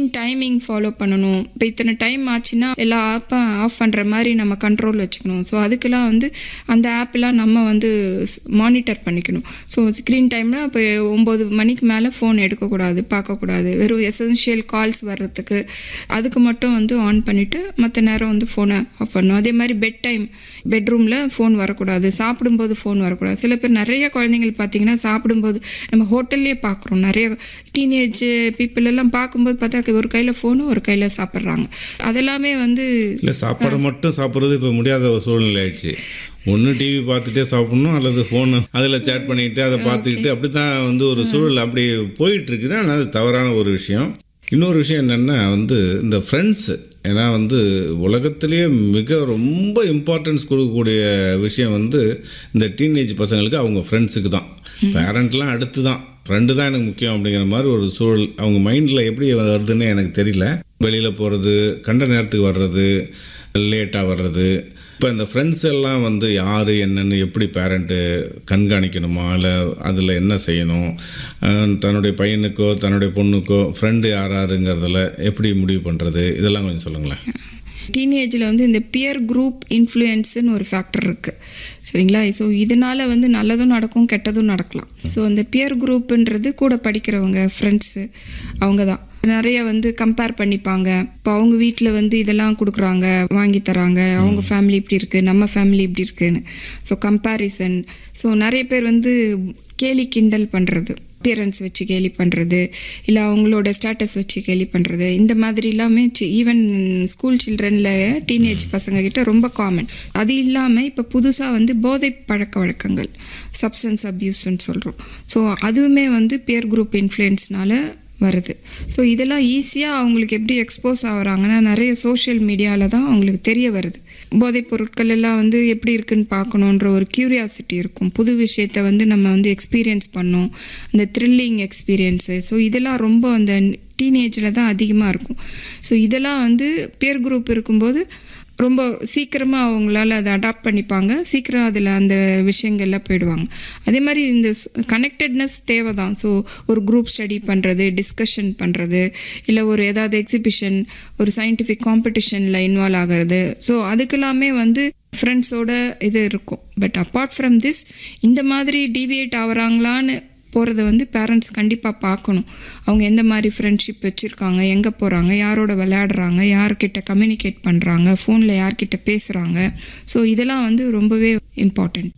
screen timing follow பண்ணணும் இப்போ இத்தனை டைம் ஆச்சுன்னா எல்லா ஆப்பும் ஆஃப் பண்ணுற மாதிரி நம்ம கண்ட்ரோல் வச்சுக்கணும் ஸோ அதுக்கெல்லாம் வந்து அந்த ஆப்லாம் நம்ம வந்து மானிட்டர் பண்ணிக்கணும் ஸோ ஸ்க்ரீன் டைம்னா இப்போ ஒம்பது மணிக்கு மேலே ஃபோன் எடுக்கக்கூடாது பார்க்கக்கூடாது வெறும் எசென்ஷியல் கால்ஸ் வர்றதுக்கு அதுக்கு மட்டும் வந்து ஆன் பண்ணிவிட்டு மற்ற நேரம் வந்து ஃபோனை ஆஃப் பண்ணணும் அதே மாதிரி பெட் டைம் பெட்ரூமில் ஃபோன் வரக்கூடாது சாப்பிடும்போது ஃபோன் வரக்கூடாது சில பேர் நிறைய குழந்தைங்கள் பார்த்தீங்கன்னா சாப்பிடும்போது நம்ம ஹோட்டல்லே பார்க்குறோம் நிறைய டீனேஜ் பீப்புள் எல்லாம் பார்க்கும்போது பார்த்தா ஒரு கையில் ஃபோனும் ஒரு கையில் சாப்பிட்றாங்க அதெல்லாமே வந்து இல்லை சாப்பாடு மட்டும் சாப்பிட்றது இப்போ முடியாத ஒரு சூழ்நிலை ஆயிடுச்சு ஒன்று டிவி பார்த்துட்டே சாப்பிடணும் அல்லது ஃபோனு அதில் சேட் பண்ணிக்கிட்டு அதை பார்த்துக்கிட்டு அப்படி தான் வந்து ஒரு சூழல் அப்படி போயிட்டு இருக்குது ஆனால் அது தவறான ஒரு விஷயம் இன்னொரு விஷயம் என்னென்னா வந்து இந்த ஃப்ரெண்ட்ஸு ஏன்னா வந்து உலகத்திலேயே மிக ரொம்ப இம்பார்ட்டன்ஸ் கொடுக்கக்கூடிய விஷயம் வந்து இந்த டீனேஜ் பசங்களுக்கு அவங்க ஃப்ரெண்ட்ஸுக்கு தான் பேரண்ட்லாம் அடுத்து தான் ஃப்ரெண்டு தான் எனக்கு முக்கியம் அப்படிங்கிற மாதிரி ஒரு சூழல் அவங்க மைண்டில் எப்படி வருதுன்னு எனக்கு தெரியல வெளியில் போகிறது கண்ட நேரத்துக்கு வர்றது லேட்டாக வர்றது இப்போ இந்த ஃப்ரெண்ட்ஸ் எல்லாம் வந்து யார் என்னன்னு எப்படி பேரண்ட்டு கண்காணிக்கணுமா இல்லை அதில் என்ன செய்யணும் அஹ் தன்னுடைய பையனுக்கோ தன்னுடைய பொண்ணுக்கோ ஃப்ரெண்டு யார் யாருங்கிறதுல எப்படி முடிவு பண்ணுறது இதெல்லாம் கொஞ்சம் சொல்லுங்களேன் டீனேஜில் வந்து இந்த பியர் குரூப் இன்ஃப்ளூயன்ஸ்னு ஒரு ஃபேக்டர் இருக்குது சரிங்களா ஸோ இதனால் வந்து நல்லதும் நடக்கும் கெட்டதும் நடக்கலாம் ஸோ அந்த பியர் குரூப்புன்றது கூட படிக்கிறவங்க ஃப்ரெண்ட்ஸு அவங்க தான் நிறைய வந்து கம்பேர் பண்ணிப்பாங்க இப்போ அவங்க வீட்டில் வந்து இதெல்லாம் கொடுக்குறாங்க வாங்கி தராங்க அவங்க ஃபேமிலி இப்படி இருக்குது நம்ம ஃபேமிலி இப்படி இருக்குன்னு ஸோ கம்பேரிசன் ஸோ நிறைய பேர் வந்து கேலி கிண்டல் பண்ணுறது அப்பியரன்ஸ் வச்சு கேலி பண்ணுறது இல்லை அவங்களோட ஸ்டேட்டஸ் வச்சு கேலி பண்ணுறது இந்த மாதிரி எல்லாமே ஈவன் ஸ்கூல் சில்ட்ரனில் டீனேஜ் பசங்க கிட்ட ரொம்ப காமன் அது இல்லாமல் இப்போ புதுசாக வந்து போதை பழக்க வழக்கங்கள் சப்ஸ்டன்ஸ் அப்யூஸ்ன்னு சொல்கிறோம் ஸோ அதுவுமே வந்து பியர் குரூப் இன்ஃப்ளூயன்ஸ்னால வருது ஸோ இதெல்லாம் ஈஸியாக அவங்களுக்கு எப்படி எக்ஸ்போஸ் ஆகுறாங்கன்னா நிறைய சோஷியல் மீடியாவில் தான் அவங்களுக்கு தெரிய வருது போதைப் பொருட்கள் எல்லாம் வந்து எப்படி இருக்குன்னு பார்க்கணுன்ற ஒரு க்யூரியாசிட்டி இருக்கும் புது விஷயத்தை வந்து நம்ம வந்து எக்ஸ்பீரியன்ஸ் பண்ணோம் அந்த த்ரில்லிங் எக்ஸ்பீரியன்ஸு ஸோ இதெல்லாம் ரொம்ப அந்த டீனேஜில் தான் அதிகமாக இருக்கும் ஸோ இதெல்லாம் வந்து பியர் குரூப் இருக்கும்போது ரொம்ப சீக்கிரமாக அவங்களால அதை அடாப்ட் பண்ணிப்பாங்க சீக்கிரம் அதில் அந்த விஷயங்கள்ல போயிடுவாங்க அதே மாதிரி இந்த கனெக்டட்னஸ் தேவை தான் ஸோ ஒரு குரூப் ஸ்டடி பண்ணுறது டிஸ்கஷன் பண்ணுறது இல்லை ஒரு ஏதாவது எக்ஸிபிஷன் ஒரு சயின்டிஃபிக் காம்படிஷனில் இன்வால்வ் ஆகிறது ஸோ அதுக்கெல்லாமே வந்து ஃப்ரெண்ட்ஸோட இது இருக்கும் பட் அப்பார்ட் ஃப்ரம் திஸ் இந்த மாதிரி டிவியேட் ஆகுறாங்களான்னு போகிறத வந்து பேரண்ட்ஸ் கண்டிப்பாக பார்க்கணும் அவங்க எந்த மாதிரி ஃப்ரெண்ட்ஷிப் வச்சுருக்காங்க எங்கே போகிறாங்க யாரோட விளையாடுறாங்க யார்கிட்ட கம்யூனிகேட் பண்ணுறாங்க ஃபோனில் யார்கிட்ட பேசுகிறாங்க ஸோ இதெல்லாம் வந்து ரொம்பவே இம்பார்ட்டண்ட்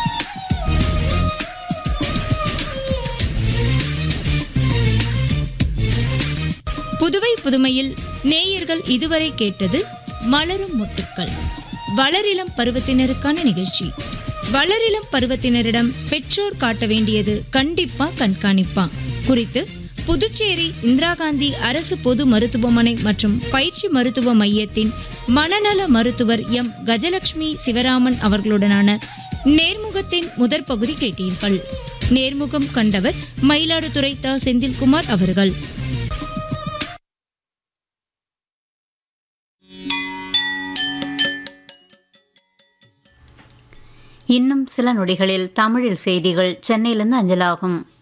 புதுவை புதுமையில் நேயர்கள் இதுவரை கேட்டது மலரும் முட்டுக்கள் வளரிளம் பருவத்தினருக்கான நிகழ்ச்சி வளரிளம் பருவத்தினரிடம் பெற்றோர் காட்ட வேண்டியது கண்டிப்பா கண்காணிப்பா குறித்து புதுச்சேரி இந்திரா காந்தி அரசு பொது மருத்துவமனை மற்றும் பயிற்சி மருத்துவ மையத்தின் மனநல மருத்துவர் எம் கஜலட்சுமி சிவராமன் அவர்களுடனான நேர்முகத்தின் முதற் பகுதி கேட்டீர்கள் நேர்முகம் கண்டவர் மயிலாடுதுறை த செந்தில்குமார் அவர்கள் இன்னும் சில நொடிகளில் தமிழில் செய்திகள் சென்னையிலிருந்து அஞ்சலாகும்